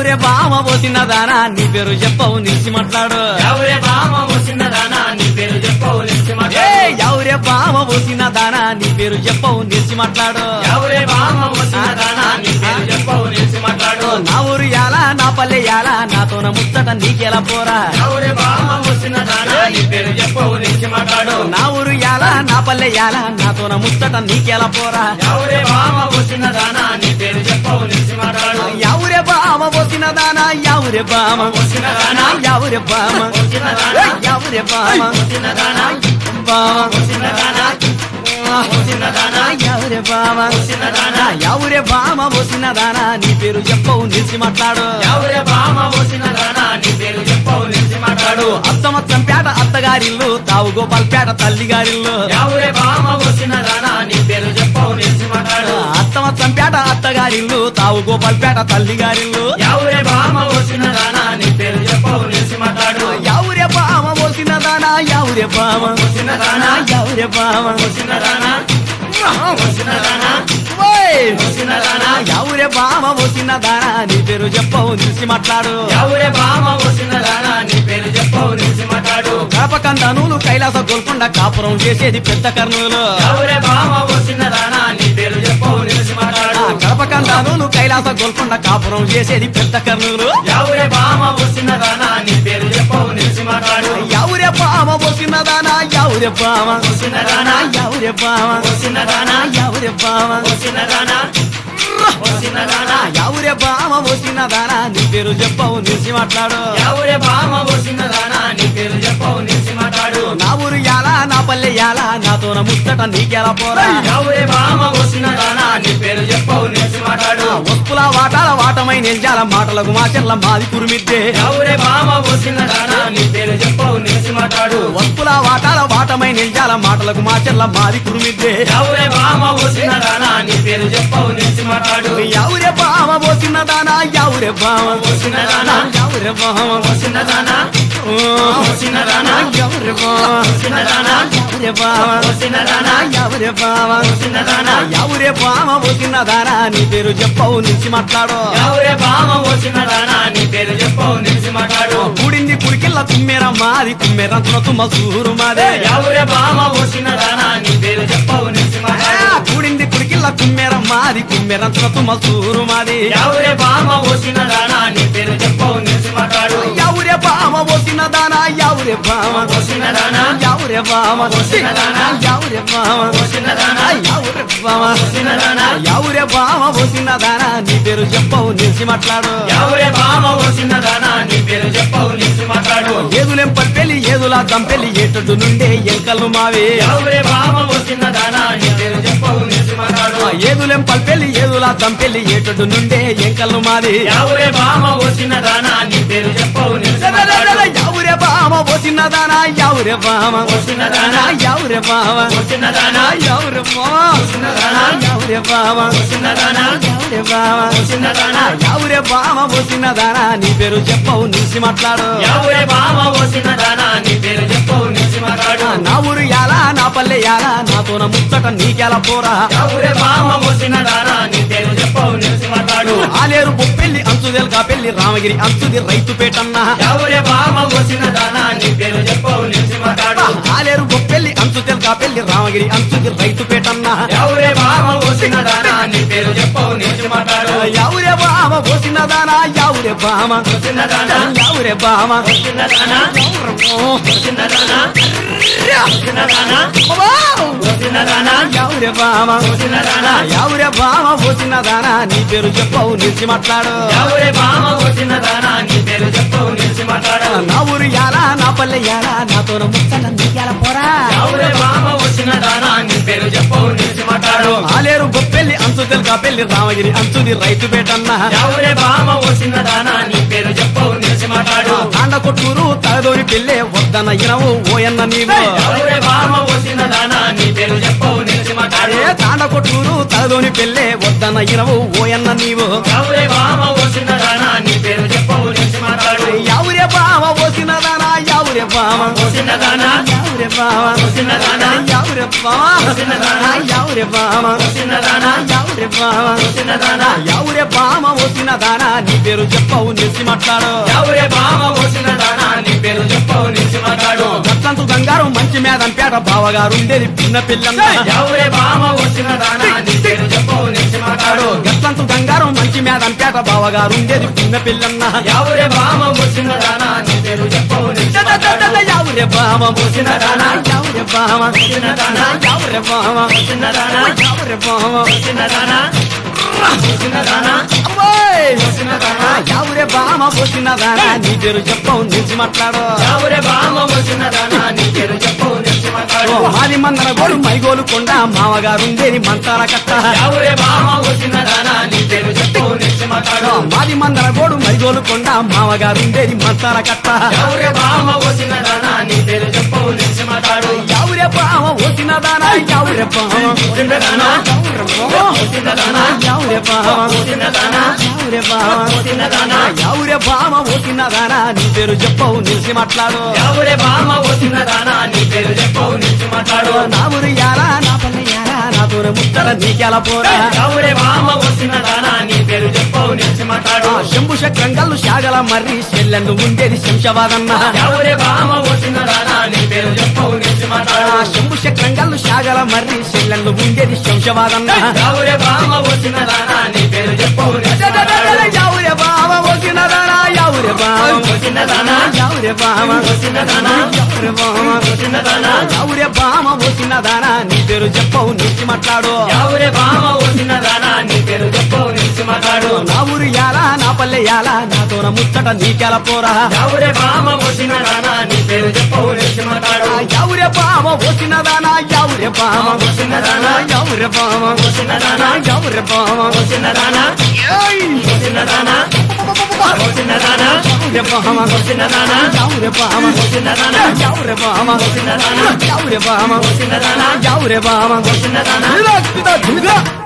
ఎవరే బామ పోసిన దానా నీ పేరు చెప్పవు నిలిచి మాట్లాడు ఎవరే బామ వచ్చిన దానా నీ పేరు చెప్పవు నిలిచి ఏ మాట్లాడు ఎవరే బామ పోసిన దానా నీ పేరు చెప్పవు నిలిచి మాట్లాడు ఎవరే బామ వచ్చిన దానా నీ పేరు చెప్పవు నిలిచి మాట్లాడు నా ఊరు యాలా నా పల్లె యాలా నాతోన ముచ్చట నీకెలా పోరా ఎవరే బామ వచ్చిన దానా నీ పేరు చెప్పవు నిలిచి మాట్లాడు నా ఊరు యాలా నా పల్లె యాలా నాతోన ముచ్చట నీకెలా పోరా ఎవరే బామ వచ్చిన దానా నీ పేరు చెప్పవు నిలిచి మాట్లాడు ఎవరే బామ పోసిన దానా ఎవరే బామ వచ్చిన దానా ఎవరే బామ వచ్చిన దానా ఎవరే బామ వచ్చిన దానా బామ వచ్చిన దానా వచ్చిన దానా ఎవరే బామ వచ్చిన దానా ఎవరే బామ పోసిన దానా నీ పేరు చెప్పవు నిలిచి మాట్లాడు ఎవరే బామ వచ్చిన దానా నీ పేరు చెప్పవు నిలిచి మాట్లాడు అత్తమత్తం పేట అత్తగారిల్లు తావు గోపాల్ పేట తల్లిగారిల్లు ఎవరే బామ వచ్చిన దానా నీ పేరు చెప్పవు నిలిచి మాట్లాడు అత్తమత్తం పేట అత్తగారిల్లు తావు గోపాల్ పేట తల్లిగారిల్లు ఎవరే బామ వచ్చిన దానా నీ పేరు చెప్పవు నిలిచి మాట్లాడు ఎవరే బామ పోసిన దానా ఎవరే బామ వచ్చిన దానా ఎవరే బామ వచ్చిన దానా వచ్చిన దానా ఓయ్! వచ్చిన దానా ఎవరే బామ పోసిన దానా నీ పేరు చెప్పవు నిలిచి మాట్లాడు ఎవరే బామ వచ్చిన దానా నీ పేరు చెప్పవు నిలిచి మాట్లాడు కడపకందనులు కైలాస గోల్కొండ కాపురం చేసేది పెద్ద కర్నూలు ఎవరే బామ వచ్చిన దానా నీ పేరు చెప్పవు నిలిచి మాట్లాడు కడపకందనులు కైలాస గోల్కొండ కాపురం చేసేది పెద్ద కర్నూలు ఎవరే బామ వచ్చిన దానా నీ పేరు చెప్పవు నిలిచి మాట్లాడు ఎవరే బామ పోసిన దానా ఎవరే బామ వచ్చిన దానా ఎవరే బామ వచ్చిన దానా ఎవరే బామ వచ్చిన దానా వచ్చిన దానా ఎవరే బామ పోసిన దానా నీ పేరు చెప్పవు నిలిచి మాట్లాడు ఎవరే బామ వచ్చిన దానా నీ పేరు చెప్పవు నిలిచి మాట్లాడు నా ఊరు యాలా నా పల్లె యాలా నాతోన ముచ్చట నీకెలా పోరా ఎవరే బామ వచ్చిన దానా నీ పేరు చెప్పవు నిలిచి మాట్లాడు వస్తుల వాటాల వాటమై నెంజాల మాటలకు మాచెల్ల మాది కురిమిద్దే ఎవరే బామ వచ్చిన దానా నీ పేరు చెప్పవు నిలిచి మాట్లాడు వస్తుల వాటాల వాటమై నెంజాల మాటలకు మాచెల్ల మాది కురిమిద్దే ఎవరే బామ వచ్చిన దానా నీ పేరు చెప్పవు నిలిచి మాట్లాడు ఎవరే బామ పోసిన దానా ఎవరే బామ వచ్చిన దానా ఎవరే బామ వచ్చిన దానా వచ్చిన దానా ఎవరే బామ వచ్చిన దానా ఎవరే బామ వచ్చిన దానా ఎవరే బామ వచ్చిన దానా ఎవరే బామ పోసిన దానా నీ పేరు చెప్పవు నిలిచి మాట్లాడు ఎవరే బామ వచ్చిన దానా నీ పేరు చెప్పవు నిలిచి మాట్లాడు కూడింది కుడికిల్ల కుమ్మెర మాది కుమ్మెరంతున తుమ్మ సూరు మాదే ఎవరే బామ వచ్చిన దానా నీ పేరు చెప్పవు నిలిచి ఆ, మాట్లాడు కూడింది కుడికిల్ల కుమ్మెర మాది కుమ్మెరంతున తుమ్మ సూరు మాది ఎవరే బామ వచ్చిన దానా నీ పేరు చెప్పవు నిలిచి మాట్లాడు ఎవరే బామ పోసిన దానా ఎవరే బామ వచ్చిన దానా ఎవరే బామ పోసిన దానా? ఎవరే బామ వచ్చిన దానా ఎవరే బామ వచ్చిన దానా ఎవరే బామ పోసిన దానా నీ పేరు చెప్పవు నిలిచి మాట్లాడు ఎవరే బామ వచ్చిన దానా నీ పేరు చెప్పవు నిలిచి మాట్లాడు ఏదులేం పల్పెల్లి ఏదులా దంపెల్లి ఏటడు నుండే ఎంకలు మావే ఎవరే బామ వచ్చిన దానా నీ పేరు చెప్పవు నిలిచి మాట్లాడు ఏదులేం పల్పెల్లి ఏదులా దంపెల్లి ఏటడు నుండే ఎంకలు మాది ఎవరే బామ వచ్చిన దానా నీ పేరు చెప్పవు నిలిచి మాట్లాడు ఎవరే బామ పోసిన దానా ఎవరే బామ వచ్చిన దానా ఎవరే బామ వచ్చిన దానా ఎవరే బామ వచ్చిన దానా ఎవరే బామ వచ్చిన దానా ఎవరే బామ వచ్చిన దానా ఎవరే బామ పోసిన దానా నీ పేరు చెప్పవు నిలిచి మాట్లాడు ఎవరే బామ వచ్చిన దానా నీ పేరు చెప్పవు నిలిచి మాట్లాడు నా ఊరు యాలా నా పల్లె యాలా నాతోన ముచ్చట నీకెలా పోరా ఎవరే బామ వచ్చిన దానా నీ పేరు చెప్పవు నిలిచి మాట్లాడు ఆలేరు బొప్పెల్లి అంచుదెల్గా పెళ్లి రామగిరి అంచుది రైతు పేటన్నా ఎవరే బామ వచ్చిన దానా నీ పేరు చెప్పవు నిలిచి మాట్లాడు ఆలేరు బొప్పెల్లి అంచు తెల్కా పెళ్లి రామగిరి అంచుది రైతు పేటన్నా ఎవరే బామ వచ్చిన దానా నీ పేరు చెప్పవు నిలిచి మాట్లాడు ఎవరే బామ పోసిన దానా ఎవరే బామ వచ్చిన దానా ఎవరే బామ వచ్చిన దానా వచ్చిన దానా వచ్చిన దానా వచ్చిన దానా ఎవరే బామ వచ్చిన దానా ఎవరే బామ పోసిన దానా నీ పేరు చెప్పవు నిలిచి మాట్లాడు ఎవరే బామ వచ్చిన దానా నీ పేరు చెప్పవు నిలిచి మాట్లాడు నా ఊరు యాలా నా పల్లె యాలా నాతోన ముచ్చట నీకెలా పోరా ఎవరే బామ వచ్చిన దానా నీ పేరు చెప్పవు నిలిచి మాట్లాడు ఆలేరు గొప్పెల్లి అంచు తెల్కా పెళ్లి రామగిరి అంచుది రైతు పేటన్నా ఎవరే బామ వచ్చిన దానా నీ పేరు చెప్పవు నిలిచి మాట్లాడు తాండ కొట్టూరు తలదోని పెళ్ళే వద్దన ఇనవు ఓయన్న నీవు ఎవరే బామ వచ్చిన దానా నీ పేరు చెప్పవు నిలిచి మాట్లాడు అరే తాండ కొట్టూరు తలదోని పెళ్ళే వద్దన ఇనవు ఓయన్న నీవు ఎవరే బామ వచ్చిన దానా నీ పేరు చెప్పవు నిలిచి మాట్లాడు ఎవరే బామ పోసిన దానా ఎవరే బామ వచ్చిన దానా ఎవరే యావురే బామ చిన్నదానా యావురే బామ చిన్నదానా యావురే బామ చిన్నదానా యావురే బామ చిన్నదానా యావురే బామ వచ్చిన దానా నీ పేరు చెప్పవు నిలిచి మాట్లాడు ఎవరే బామ వచ్చిన దానా నీ పేరు చెప్పవు నిలిచి మాట్లాడు గట్లంతు బంగారం మంచి మేదం పేట బావగారు ఉండేది పిన్న పిల్లన్న ఎవరే బామ వచ్చిన దానా నీ పేరు చెప్పవు నిలిచి మాట్లాడు గట్లంతు బంగారం మంచి మేదం పేట బావగారు ఉండేది పిన్న పిల్లన్న ఎవరే బామ వచ్చిన దానా నీ పేరు చెప్పవు నిలిచి మాట్లాడు యావురే బామ వచ్చిన దానా యావురే బామ వచ్చిన దానా యావురే బామ వచ్చిన దానా యావురే బామ వచ్చిన దానా వచ్చిన దానా అమ్మోయ్! వచ్చిన దానా యావురే బామ వచ్చిన దానా నీ పేరు చెప్పవు నిలిచి మాట్లాడు ఎవరే బామ వచ్చిన దానా నీ పేరు చెప్పవు నిలిచి మాట్లాడు మాది మందర గోడు మైగోలు కొండ మామగారు ఉండేది మంతాల కట్ట ఎవరే బామ వచ్చిన దానా నీ పేరు చెప్పవు నిలిచి మాట్లాడు మాది మందర గోడు మైగోలు కొండ మామగారు ఉండేది మంతాల కట్ట ఎవరే బామ వచ్చిన దానా నీ పేరు చెప్పవు నిలిచి మాట్లాడు యావురే బామ వచ్చిన దానా యావురే బామ వచ్చిన దానా యావురే బామ వచ్చిన దానా యావురే బామ వచ్చిన దానా యావురే బామ వచ్చిన దానా యావురే బామ వచ్చిన దానా నీ పేరు చెప్పవు నిలిచి మాట్లాడు ఎవరే బామ వచ్చిన దానా నీ పేరు చెప్పవు నిలిచి మాట్లాడు నా ఊరు యారా నా పల్లె యారా నా తోర ముత్తర నీకెలా పోరా ఎవరే బామ వచ్చిన దానా నీ పేరు చెప్పవు నిలిచి మాట్లాడు ఆ శంభు చక్రంగల్లు శాగల మర్రి చెల్లెందు ఉండేది శంషవాదన్న ఎవరే బామ వచ్చిన దానా నీ పేరు చెప్పవు నిలిచి ఆ మాట్లాడు శంభు చక్రంగల్లు శాగల మర్రి చెల్లెందు ఉండేది శంషవాదన్న ఎవరే బామ వచ్చిన దానా నీ పేరు చెప్పవు నిలిచి మాట్లాడు యావురే బావ వచ్చిన దానా యావురే బావ వచ్చిన దానా యావురే బావ వచ్చిన దానా యావురే బావ వచ్చిన దానా యావురే బామ వచ్చిన దానా నీ పేరు చెప్పవు నిలిచి మాట్లాడు ఎవరే బామ వచ్చిన దానా నీ పేరు చెప్పవు నిలిచి మాట్లాడు నా ఊరు యాలా నా పల్లె యాలా నా తోర ముచ్చట నీకెలా పోరా ఎవరే బామ వచ్చిన దానా నీ పేరు చెప్పవు నిలిచి మాట్లాడు యావురే బామ వచ్చిన దానా యావురే బామ వచ్చిన దానా యావురే బామ వచ్చిన దానా యావురే బామ వచ్చిన దానా ఏయ్! వచ్చిన దానా వచ్చిన దానా యావురే బామ వచ్చిన దానా యావురే బామ వచ్చిన దానా యావురే బామ వచ్చిన దానా యావురే బామ వచ్చిన దానా యావురే బామ వచ్చిన దానా దిగా, దిగా, దిగా.